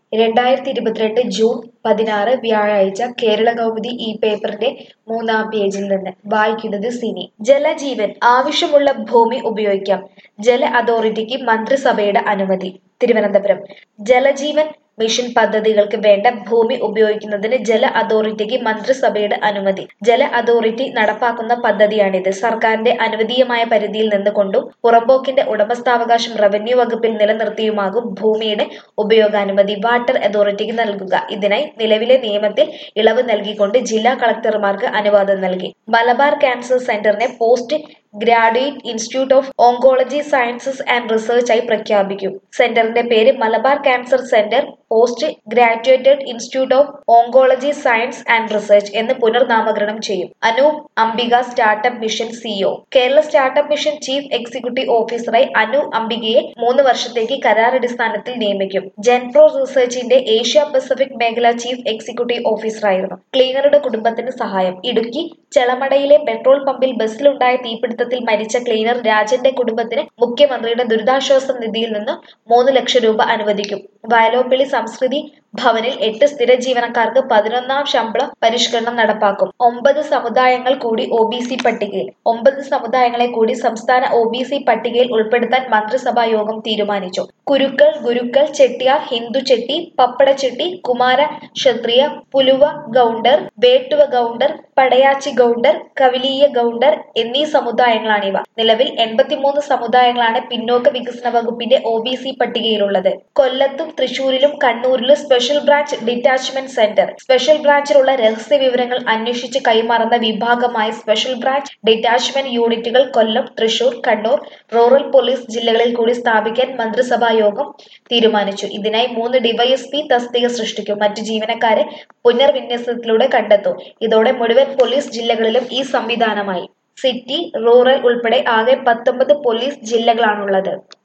രണ്ടായിരത്തി ഇരുപത്തിരണ്ട് ജൂൺ പതിനാറ് വ്യാഴാഴ്ച കേരള കൗമുദി ഈ പേപ്പറിന്റെ മൂന്നാം പേജിൽ നിന്ന് വായിക്കുന്നത് സിനി ജലജീവൻ ആവശ്യമുള്ള ഭൂമി ഉപയോഗിക്കാം ജല അതോറിറ്റിക്ക് മന്ത്രിസഭയുടെ അനുമതി തിരുവനന്തപുരം ജലജീവൻ മിഷൻ പദ്ധതികൾക്ക് വേണ്ട ഭൂമി ഉപയോഗിക്കുന്നതിന് ജല അതോറിറ്റിക്ക് മന്ത്രിസഭയുടെ അനുമതി ജല അതോറിറ്റി നടപ്പാക്കുന്ന പദ്ധതിയാണിത് സർക്കാരിന്റെ അനുവദീയമായ പരിധിയിൽ നിന്നുകൊണ്ടും പുറമ്പോക്കിന്റെ ഉടമസ്ഥാവകാശം റവന്യൂ വകുപ്പിൽ നിലനിർത്തിയുമാകും ഭൂമിയുടെ ഉപയോഗാനുമതി വാട്ടർ അതോറിറ്റിക്ക് നൽകുക ഇതിനായി നിലവിലെ നിയമത്തിൽ ഇളവ് നൽകിക്കൊണ്ട് ജില്ലാ കളക്ടർമാർക്ക് അനുവാദം നൽകി മലബാർ ക്യാൻസർ സെന്ററിനെ post graduate institute of oncology sciences and research ആയി പ്രഖ്യാപിക്കും സെന്ററിന്റെ പേര് Malabar cancer centre post graduated institute of oncology science and research എന്ന് പുനർനാമകരണം ചെയ്യും Anoop Ambika startup mission CEO Kerala startup mission chief executive ഓഫീസറായി അനു അംബികയെ മൂന്ന് വർഷത്തേക്ക് കരാറടിസ്ഥാനത്തിൽ നിയമിക്കും ജെൻപ്രോ റിസർച്ചിന്റെ ഏഷ്യ പസഫിക് മേഖല ചീഫ് എക്സിക്യൂട്ടീവ് ഓഫീസറായിരുന്നു ക്ലീനറുടെ കുടുംബത്തിന് സഹായം ഇടുക്കി ചെളമടയിലെ പെട്രോൾ പമ്പിൽ ബസ്സിലുണ്ടായ തീപിടുത്തത്തിൽ മരിച്ച ക്ലീനർ രാജന്റെ കുടുംബത്തിന് മുഖ്യമന്ത്രിയുടെ ദുരിതാശ്വാസ നിധിയിൽ നിന്ന് മൂന്ന് ലക്ഷം രൂപ അനുവദിക്കും വയലോപ്പിള്ളി സംസ്കൃതി ഭവനിൽ എട്ട് സ്ഥിര ജീവനക്കാർക്ക് പതിനൊന്നാം ശമ്പള പരിഷ്കരണം നടപ്പാക്കും ഒമ്പത് സമുദായങ്ങൾ കൂടി ഒ ബി സി പട്ടികയിൽ ഒമ്പത് സമുദായങ്ങളെ കൂടി സംസ്ഥാന ഒ ബി സി പട്ടികയിൽ ഉൾപ്പെടുത്താൻ മന്ത്രിസഭാ യോഗം തീരുമാനിച്ചു കുരുക്കൾ ഗുരുക്കൾ ചെട്ടിയാർ ഹിന്ദു ചെട്ടി പപ്പട ചെട്ടി കുമാര ക്ഷത്രിയ പുലുവ ഗൗണ്ടർ വേട്ടുവ ഗൗണ്ടർ പടയാച്ചി ഗൗണ്ടർ കവിലീയ ഗൗണ്ടർ എന്നീ സമുദായങ്ങളാണിവ നിലവിൽ എൺപത്തിമൂന്ന് സമുദായങ്ങളാണ് പിന്നോക്ക വികസന വകുപ്പിന്റെ ഒ ബി സി പട്ടികയിലുള്ളത് കൊല്ലത്തും തൃശൂരിലും കണ്ണൂരിലും special branch detachment centre special ബ്രാഞ്ചിലുള്ള രഹസ്യ വിവരങ്ങൾ അന്വേഷിച്ച് കൈമാറുന്ന വിഭാഗമായ സ്പെഷ്യൽ ബ്രാഞ്ച് ഡിറ്റാച്ച്മെന്റ് യൂണിറ്റുകൾ കൊല്ലം തൃശൂർ കണ്ണൂർ റൂറൽ പോലീസ് ജില്ലകളിൽ കൂടി സ്ഥാപിക്കാൻ മന്ത്രിസഭാ യോഗം തീരുമാനിച്ചു ഇതിനായി മൂന്ന് ഡിവൈഎസ്പി തസ്തിക സൃഷ്ടിക്കും മറ്റു ജീവനക്കാരെ പുനർവിന്യസനത്തിലൂടെ കണ്ടെത്തും ഇതോടെ മുഴുവൻ പോലീസ് ജില്ലകളിലും ഈ സംവിധാനമായി സിറ്റി റൂറൽ ഉൾപ്പെടെ ആകെ പത്തൊമ്പത് പോലീസ് ജില്ലകളാണുള്ളത്